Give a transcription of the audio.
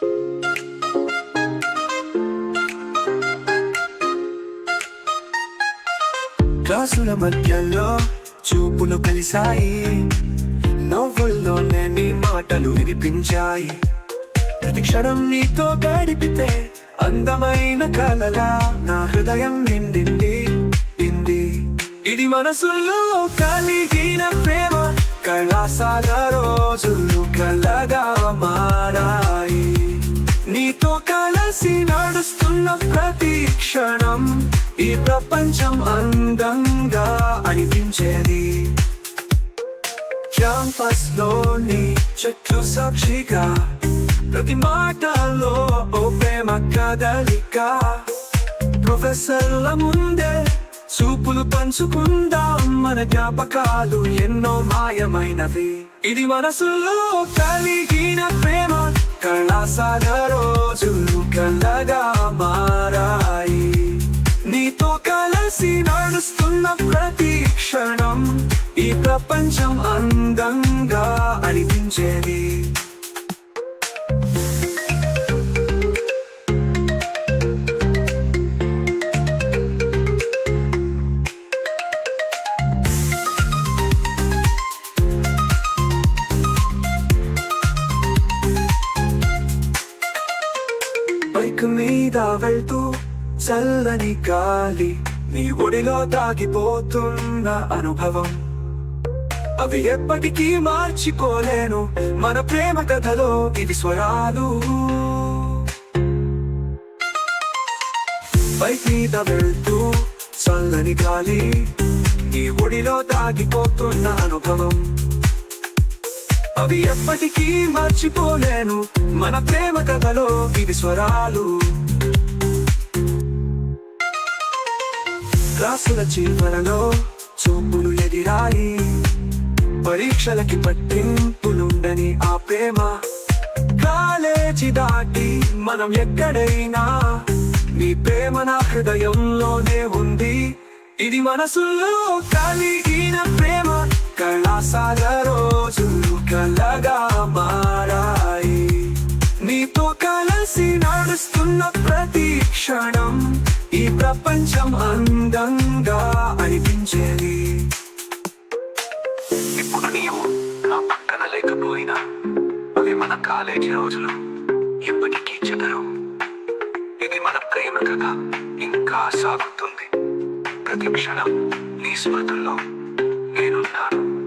క్లాసుల మధ్యలో చూపులు కలిసాయి నవ్వుల్లోనే నీ మాటలు వినిపించాయి ప్రతి క్షణం నీతో గడిపితే అందమైన కలలా నా హృదయం నిండింది నిండి ఇది మనసులో కలిగిన ప్రేమ కళాశాల రోజులు కలగా మారాయి నీతో కలిసి నడుస్తున్న ప్రతి క్షణం ఈ ప్రపంచం అందంగా అనిపించేది క్యాంపస్ లోని చెట్లు సాక్షిగా ప్రతి మాటలో ఓ ప్రేమ కదలిక ప్రొఫెసర్ల ముందే చూపులు పంచుకుందాం మన జ్ఞాపకాలు ఎన్నో మాయమైనవి ఇది మనసులో కలిగిన ప్రేమ కళాశాల రోజులు కలగా మారాయి నీతో కలిసి నడుస్తున్న ప్రతి క్షణం ఈ ప్రపంచం అందంగా అనిపించేది బైక్ మీద వెళ్తూ చల్లని గాలి నీ ఒడిలో దాగిపోతున్న అనుభవం అవి ఎప్పటికీ మార్చిపోలేను మన ప్రేమ కథలో ఇది స్వరాలు బైక్ మీద వెళ్తూ చల్లని గాలి నీ ఒడిలో దాగిపోతున్న అనుభవం అవి ఎప్పటికీ మర్చిపోలేను మన ప్రేమ కథలో ఇది స్వరాలు క్లాసుల చివరలో చూపులు ఎదిరాయి పరీక్షలకి పట్టింపులుండని ఆ ప్రేమ కాలేజీ దాటి మనం ఎక్కడైనా నీ ప్రేమ నా హృదయంలోనే ఉంది ఇది మనసులో కలిగిన ప్రేమ కళాశాల రోజులు కలగా మారాయి నీతో కలిసి నడుస్తున్న ప్రతి క్షణం ఈ ప్రపంచం అందంగా అనిపించేది ఇప్పుడు నీవు నా పక్కన లేకపోయినా అవి మన కాలేజీ రోజులు ఎప్పటికీ చెదరు ఇది మన ప్రేమ కథ ఇంకా సాగుతుంది ప్రతి క్షణం నీ స్మృతుల్లో నేనున్నాను